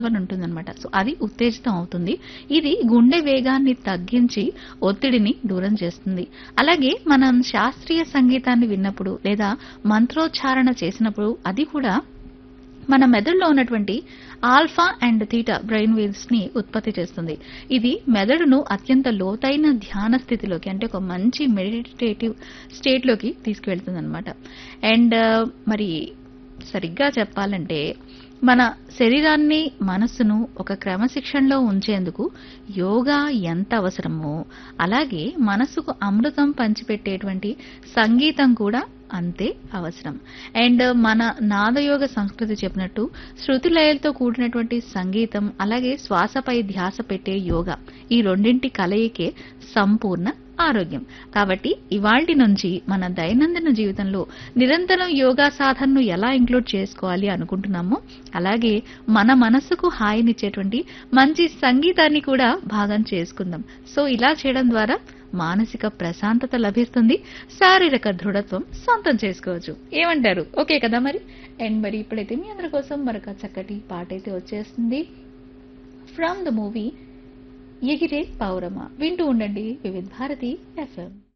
అని ఉంటుందన్నమాట సో అది ఉత్తేజితం అవుతుంది ఇది గుండె వేగాన్ని తగ్గించి ఒత్తిడిని దూరం చేస్తుంది అలాగే మనం శాస్త్రీయ సంగీతాన్ని విన్నప్పుడు లేదా మంత్రోచ్చారణ చేసినప్పుడు అది కూడా మన మెదడులో ఉన్నటువంటి alpha and theta brain waves ని ఉత్పత్తి చేస్తుంది ఇది మెదడును అత్యంత లోతైన ధ్యాన స్థితిలోకి అంటే ఒక మంచి మెడిటేటివ్ స్టేట్ లోకి తీసుకువెళ్తుంది అనమాట అండ్ మరి సరిగ్గా చెప్పాలంటే మన శరీరాన్ని మనస్సును ఒక క్రమశిక్షణలో ఉంచేందుకు యోగా ఎంత అవసరమో అలాగే మనసుకు అమృతం పంచిపెట్టేటువంటి సంగీతం కూడా అంతే అవసరం అండ్ మన నాదయోగ సంస్కృతి చెప్పినట్టు శృతి లయలతో కూడినటువంటి సంగీతం అలాగే శ్వాసపై ధ్యాస పెట్టే యోగా ఈ రెండింటి కలయికే సంపూర్ణ ఆరోగ్యం కాబట్టి ఇవాల్టి నుంచి మన దైనందిన జీవితంలో నిరంతరం యోగా సాధనను ఎలా ఇంక్లూడ్ చేసుకోవాలి అనుకుంటున్నామో అలాగే మన మనసుకు హాయినిచ్చేటువంటి మంచి సంగీతాన్ని కూడా భాగం చేసుకుందాం సో ఇలా చేయడం ద్వారా మానసిక ప్రశాంతత లభిస్తుంది శారీరక దృఢత్వం సొంతం చేసుకోవచ్చు ఏమంటారు ఓకే కదా మరి అండ్ మరి ఇప్పుడైతే మీ అందరి కోసం మరొక చక్కటి పాట అయితే వచ్చేస్తుంది ఫ్రమ్ ద మూవీ ఎగిరే పౌరమ వింటూ ఉండండి వివిధ భారతి ఎఫ్ఎం